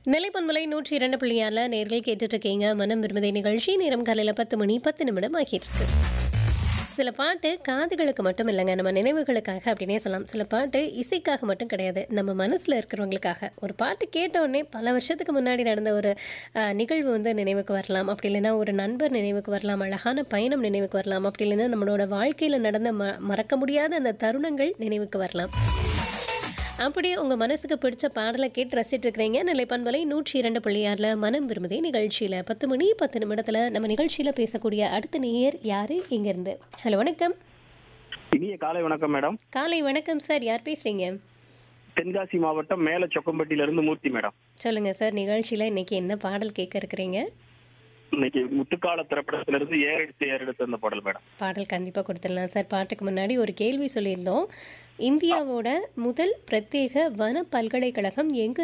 நிலைப்பன்மலை நூற்றி இரண்டு புள்ளியால நேர்கள் கேட்டுட்டு இருக்கீங்க மனம் விரும்புதை நிகழ்ச்சி நேரம் காலையில் பத்து மணி பத்து நிமிடம் ஆகிட்டு இருக்கு சில பாட்டு காதுகளுக்கு மட்டும் இல்லைங்க நம்ம நினைவுகளுக்காக அப்படின்னே சொல்லலாம் சில பாட்டு இசைக்காக மட்டும் கிடையாது நம்ம மனசில் இருக்கிறவங்களுக்காக ஒரு பாட்டு கேட்ட உடனே பல வருஷத்துக்கு முன்னாடி நடந்த ஒரு அஹ், நிகழ்வு வந்து நினைவுக்கு வரலாம் அப்படி இல்லைன்னா ஒரு நண்பர் நினைவுக்கு வரலாம் அழகான பயணம் நினைவுக்கு வரலாம் அப்படி இல்லைன்னா நம்மளோட வாழ்க்கையில் நடந்த ம மறக்க முடியாத அந்த தருணங்கள் நினைவுக்கு வரலாம் அப்படியே உங்கள் மனசுக்கு பிடிச்ச பாடலை கேட்டு ரசிச்சிட்டு இருக்கிறீங்க நிலை பண்பலை நூற்றி இரண்டு புள்ளியாரில் மனம் விரும்புதே நிகழ்ச்சியில் பத்து மணி பத்து நிமிடத்தில் நம்ம நிகழ்ச்சியில் பேசக்கூடிய அடுத்த நேயர் யார் இங்கேருந்து ஹலோ வணக்கம் இனிய காலை வணக்கம் மேடம் காலை வணக்கம் சார் யார் பேசுகிறீங்க தென்காசி மாவட்டம் மேல சொக்கம்பட்டியில இருந்து மூர்த்தி மேடம் சொல்லுங்கள் சார் நிகழ்ச்சியில் இன்னைக்கு என்ன பாடல் கேட்க இருக்கிறீங்க இன்னைக்கு முத்துக்கால திரைப்படத்துல இருந்து ஏறெடுத்து ஏறெடுத்து அந்த பாடல் மேடம் பாடல் கண்டிப்பாக கொடுத்துடலாம் சார் பாட்டுக்கு முன்னாடி ஒரு கேள்வி சொல்லியிருந்தோம் இந்தியாவோட முதல் பிரத்யேக வன பல்கலைக்கழகம் எங்கே